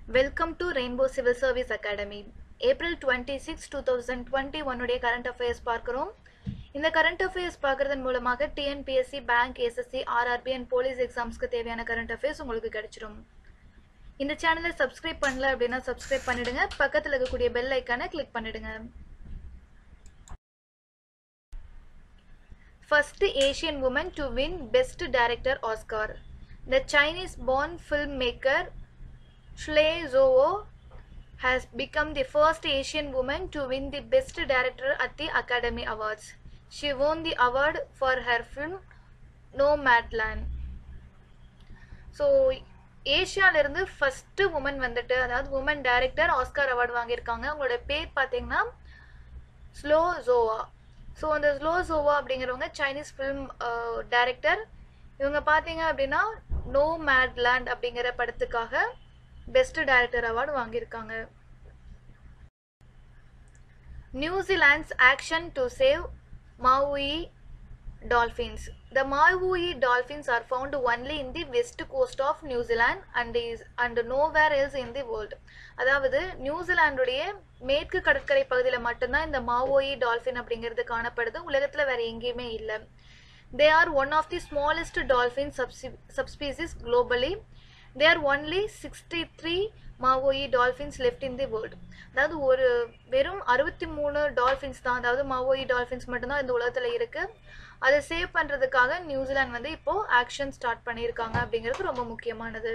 Welcome to rainbow civil service academy April twenty six two thousand twenty ஒன்னுடைய current affairs பார்க்குறோம் இந்த current affairs பார்க்கறதன் மூலமாக TNPSC bank SSC RRB and police எக்ஸாம்ஸ்க்கு தேவையான current affairs உங்களுக்கு கிடைச்சிடும் இந்த சேனலை சப்ஸ்கிரைப் பண்ணல அப்படின்னா சப்ஸ்கிரைப் பண்ணிடுங்க பக்கத்தில் இருக்கக்கூடிய பெல் ஐக்கானை கிளிக் பண்ணிடுங்க First Asian woman to win Best Director Oscar. The Chinese born filmmaker Shley Zhou has become the first Asian woman to win the Best Director at the Academy Awards. She won the award for her film Nomadland. So ஏஷியாவிலேருந்து first woman வந்துட்டு அதாவது woman director Oscar award வாங்கியிருக்காங்க அவங்களோட பேர் பார்த்தீங்கன்னா Chloe Zhao so அந்த Chloe Zhao அப்படிங்கிறவங்க Chinese film director இவங்க பார்த்தீங்க அப்படின்னா நோ மேட்லேண்ட் அப்படிங்கிற படத்துக்காக பெஸ்ட் டைரக்டர் அவார்டு வாங்கியிருக்காங்க New Zealand's action to save Maui dolphins. The Maui dolphins are found only in the west coast of New Zealand and is and nowhere else in the world. அதாவது நியூசிலாண்டுடைய மேற்கு கடற்கரை பகுதியில் மட்டும்தான் இந்த மாவோயி dolphin அப்படிங்கிறது காணப்படுது உலகத்தில் வேற எங்கேயுமே இல்லை they are one of the smallest dolphin subspecies globally they are only sixty three Maui dolphins left in the world அதாவது ஒரு வெறும் அறுபத்தி மூணு டால்ஃபின்ஸ் தான் அதாவது மாவோயி டால்ஃபின்ஸ் மட்டும்தான் இந்த உலகத்தில் இருக்குது அதை சேவ் பண்ணுறதுக்காக நியூசிலாந்து வந்து இப்போது ஆக்ஷன் ஸ்டார்ட் பண்ணியிருக்காங்க அப்படிங்கிறது ரொம்ப முக்கியமானது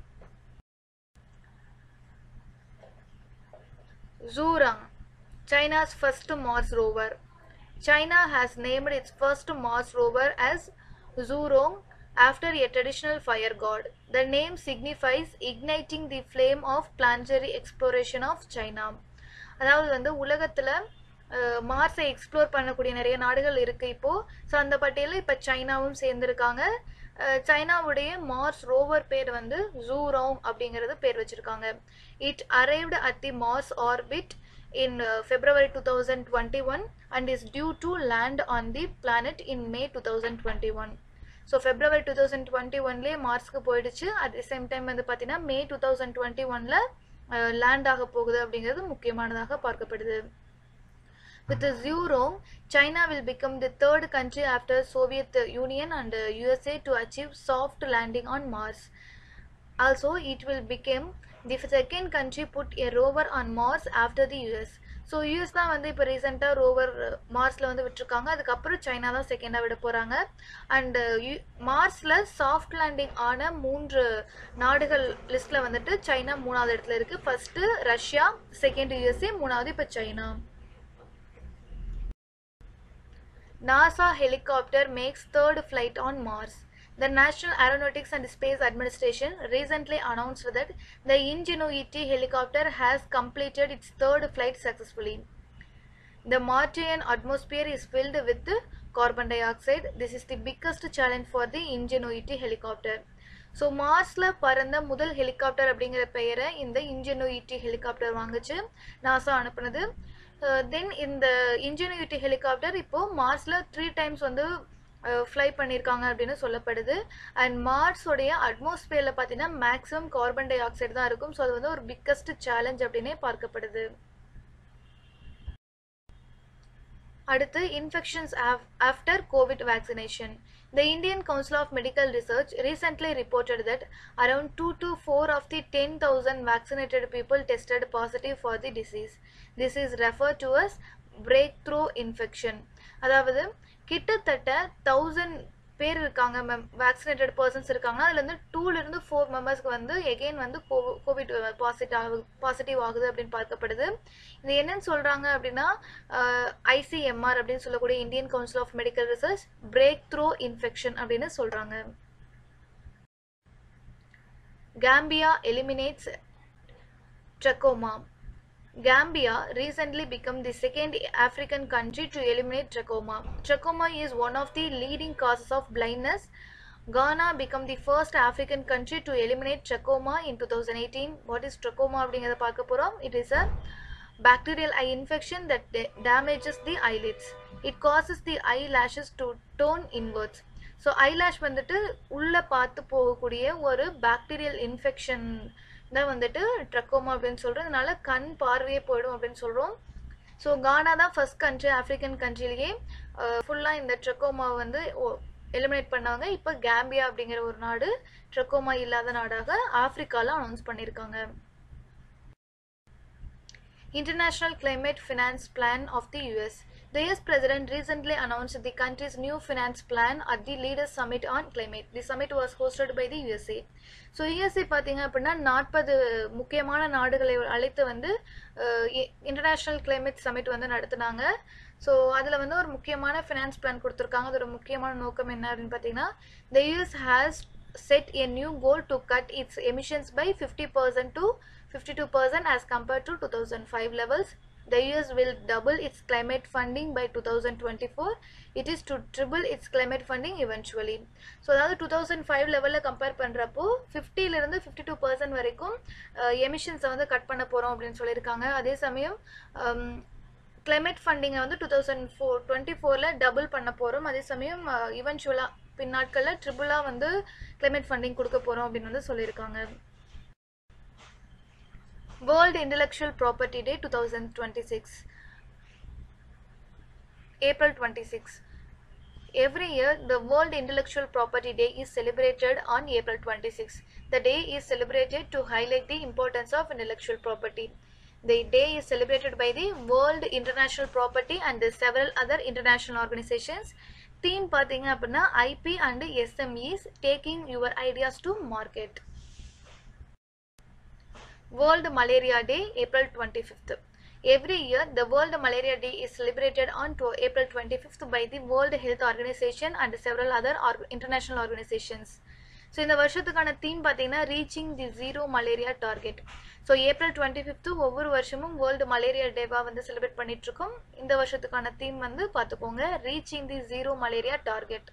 Zhurong China's first Mars rover China has named its first Mars rover as Zhurong after a traditional fire god. The name signifies igniting the flame of planetary exploration of China. அதாவது வந்து உலகத்தில் மார்ஸை explore பண்ணக்கூடிய நிறைய நாடுகள் இருக்குது இப்போது so அந்த பட்டியலில் இப்போ சைனாவும் சேர்ந்துருக்காங்க சைனாவுடைய மார்ஸ் ரோவர் பேர் வந்து ஜூரோங் அப்படிங்கிறது பேர் வச்சுருக்காங்க it arrived at the Mars orbit in uh, February 2021 and is due to land on the planet in May 2021. So February two thousand twenty ஒன்லேயே மார்ஸ்க்கு போயிடுச்சு அட் தி சேம் டைம் வந்து பார்த்தீங்கன்னா மே டூ தௌசண்ட் டுவெண்ட்டி ஒனில் land ஆக போகுது அப்படிங்கிறது முக்கியமானதாக பார்க்கப்படுது with Zhurong China will become the third country after Soviet Union and USA to achieve soft landing on Mars also it will become the second country put a rover on Mars after the US so US தான் வந்து இப்போ ரீசெண்டாக rover மார்ஸில் வந்து விட்டுருக்காங்க அதுக்கப்புறம் China தான் செகண்டாக விட போகிறாங்க அண்டு யூ மார்ஸில் சாஃப்ட் லேண்டிங் ஆன மூன்று நாடுகள் லிஸ்ட்டில் வந்துட்டு சைனா மூணாவது இடத்துல இருக்குது ஃபஸ்ட்டு ரஷ்யா செகண்ட் யூஎஸ்ஏ மூணாவது இப்போ China NASA helicopter makes third flight on Mars The National Aeronautics and Space Administration recently announced that the Ingenuity helicopter has completed its third flight successfully. The Martian atmosphere is filled with carbon dioxide. This is the biggest challenge for the Ingenuity helicopter. So மார்ஸில் பறந்த முதல் helicopter அப்படிங்கிற பெயரை இந்த Ingenuity helicopter வாங்குச்சு NASA அனுப்புனது தென் இந்த Ingenuity helicopter இப்போது மார்ஸில் three times வந்து ஃப்ளை பண்ணியிருக்காங்க அப்படின்னு சொல்லப்படுது அண்ட் மார்ஸோடைய அட்மாஸ்பியரில் பார்த்தீங்கன்னா மேக்ஸிமம் கார்பன் டை ஆக்சைடு தான் இருக்கும் ஸோ அது வந்து ஒரு பிக்கஸ்ட் சேலஞ்ச் அப்படின்னே பார்க்கப்படுது அடுத்து infections after COVID vaccination The Indian Council of Medical Research recently reported that around 2 to 4 of the 10,000 vaccinated people tested positive for the disease. This is referred to as breakthrough infection. அதாவது கிட்டத்தட்ட thousand பேர் இருக்காங்க ma'am vaccinated persons இருக்காங்கன்னா அதுலேருந்து டூலேருந்து four மெம்பர்ஸ்க்கு வந்து again வந்து கோவிட் பாசிட்டிவ் ஆகுது பாசிட்டிவ் ஆகுது அப்படின்னு பார்க்கப்படுது இது என்னன்னு சொல்கிறாங்க அப்படின்னா ஐசிஎம்ஆர் அப்படின்னு சொல்லக்கூடிய Indian council of medical research breakthrough infection அப்படின்னு சொல்கிறாங்க Gambia eliminates trachoma Gambia recently became the second African country to eliminate trachoma. Trachoma is one of the leading causes of blindness. Ghana became the first African country to eliminate trachoma in 2018. What is trachoma அப்படிங்கிறத பார்க்க போகிறோம் It is a bacterial eye infection that damages the eyelids. It causes the eyelashes to turn inwards. So eyelash வந்துட்டு உள்ளே பார்த்து போகக்கூடிய ஒரு bacterial infection தான் வந்துட்டு ட்ரக்கோமா அப்படின்னு சொல்கிறோம் இதனால கண் பார்வையே போயிடும் அப்படின்னு சொல்கிறோம் ஸோ கானா தான் ஃபர்ஸ்ட் கண்ட்ரி ஆஃப்ரிக்கன் கண்ட்ரிலேயே ஃபுல்லாக இந்த ட்ரக்கோமாவை வந்து எலிமினேட் பண்ணாங்க இப்போ கேம்பியா அப்படிங்கிற ஒரு நாடு ட்ரக்கோமா இல்லாத நாடாக ஆப்பிரிக்காவில் அனௌன்ஸ் பண்ணியிருக்காங்க International Climate Finance Plan of the US. The US President recently announced the country's new finance plan at the Leaders Summit on Climate. The summit was hosted by the USA. So USA பார்த்தீங்க அப்படின்னா நாற்பது முக்கியமான நாடுகளை அழைத்து வந்து international climate submit வந்து நடத்துனாங்க so அதில் வந்து ஒரு முக்கியமான ஃபினான்ஸ் பிளான் கொடுத்துருக்காங்க அதோட முக்கியமான நோக்கம் என்ன அப்படின்னு பார்த்தீங்கன்னா the US has set a new goal to cut its emissions by 50% to 52% as compared to 2005 levels. The US will double its climate funding by 2024. It is to triple its climate funding eventually. So அதாவது two thousand five லெவலில் compare பண்ணுறப்போ ஃபிஃப்டிலேருந்து fifty two percent வரைக்கும் எமிஷன்ஸை வந்து cut பண்ண போகிறோம் அப்படின்னு சொல்லியிருக்காங்க அதே சமயம் கிளைமேட் ஃபண்டிங்கை வந்து டூ தௌசண்ட் ஃபோர் டுவெண்ட்டி ஃபோரில் டபுள் பண்ண போகிறோம் அதே சமயம் இவென்ச்சுவலாக பின்னாட்களில் ட்ரிபிளாக வந்து கிளைமேட் ஃபண்டிங் கொடுக்க போகிறோம் அப்படின்னு வந்து சொல்லியிருக்காங்க world intellectual property day two thousand twenty six April twenty six Every year, the World Intellectual Property Day is celebrated on April 26. The day is celebrated to highlight the importance of intellectual property. The day is celebrated by the World International Property and the several other international organizations. Theme பார்த்தீங்க அப்படின்னா IP and SMEs taking your ideas to market world malaria day April twenty fifth Every year, the World Malaria Day is celebrated on to April 25th by the World Health Organization and several other org- international organizations. So இந்த வருஷத்துக்கான theme பார்த்தீங்கன்னா reaching the zero malaria target so April twenty fifth ஒவ்வொரு வருஷமும் world malaria டேவாக வந்து celebrate பண்ணிட்டு இருக்கோம் இந்த வருஷத்துக்கான தீம் வந்து பார்த்துக்கோங்க reaching the zero malaria target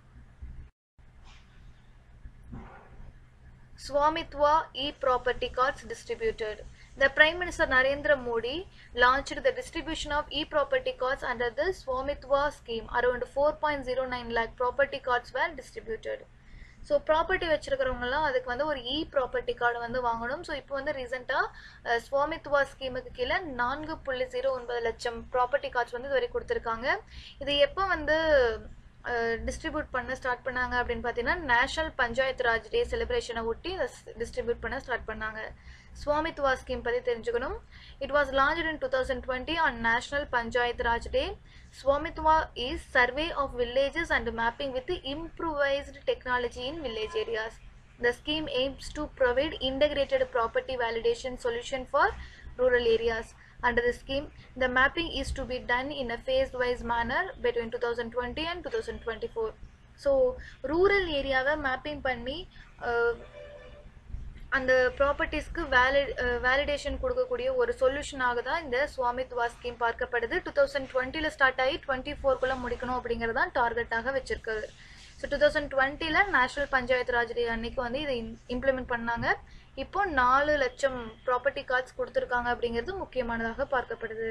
Swamitwa e-property cards distributed. The Prime Minister Narendra Modi launched the distribution of e-property cards under the Swamitwa scheme. Around 4.09 lakh property cards were distributed. So property வச்சிருக்கிறவங்கலாம் அதுக்கு வந்து ஒரு இ property card வந்து வாங்கணும் so இப்போ வந்து ரீசெண்டாக ஸ்வாமித்வா ஸ்கீமுக்கு கீழே நான்கு புள்ளி ஜீரோ ஒன்பது லட்சம் ப்ராப்பர்ட்டி கார்ட்ஸ் வந்து இதுவரை கொடுத்துருக்காங்க இது எப்போ வந்து டிஸ்ட்ரிபியூட் பண்ண ஸ்டார்ட் பண்ணாங்க அப்படின்னு பார்த்தீங்கன்னா நேஷனல் பஞ்சாயத்து ராஜ் டே செலிப்ரேஷனை ஒட்டி இதை டிஸ்ட்ரிபியூட் பண்ண ஸ்டார்ட் பண்ணாங்க ஸ்வாமித்வா ஸ்கீம் பற்றி தெரிஞ்சுக்கணும் it was launch in two thousand twenty on national Panchayat Raj day Swamitva is survey of villages and mapping with improvised technology in village areas The scheme aims to provide integrated property validation solution for rural areas. Under the scheme, the mapping is to be done in a phased-wise manner between 2020 and 2024. So rural ஏரியாவை mapping பண்ணி uh, அந்த ப்ராப்பர்ட்டிஸ்க்கு valid validation கொடுக்கக்கூடிய ஒரு சொல்யூஷனாக தான் இந்த Swamitva scheme பார்க்கப்படுது two thousand டுவெண்ட்டியில் ஸ்டார்ட் ஆகி டுவெண்ட்டி ஃபோர்க்குள்ளே முடிக்கணும் அப்படிங்கிறது தான் டார்கெட்டாக வச்சிருக்காரு ஸோ டூ தௌசண்ட் டுவெண்ட்டியில் நேஷனல் பஞ்சாயத்து ராஜ் டே அன்னைக்கு வந்து இதை இம்ப்ளிமெண்ட் பண்ணாங்க இப்போ நாலு லட்சம் ப்ராப்பர்ட்டி கார்ட்ஸ் கொடுத்துருக்காங்க அப்படிங்கிறது முக்கியமானதாக பார்க்கப்படுது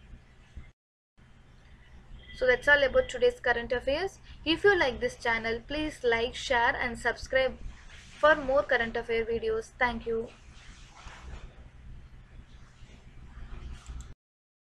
So that's all about today's current affairs. If you like this channel, please like, share and subscribe for more current affair videos. Thank you.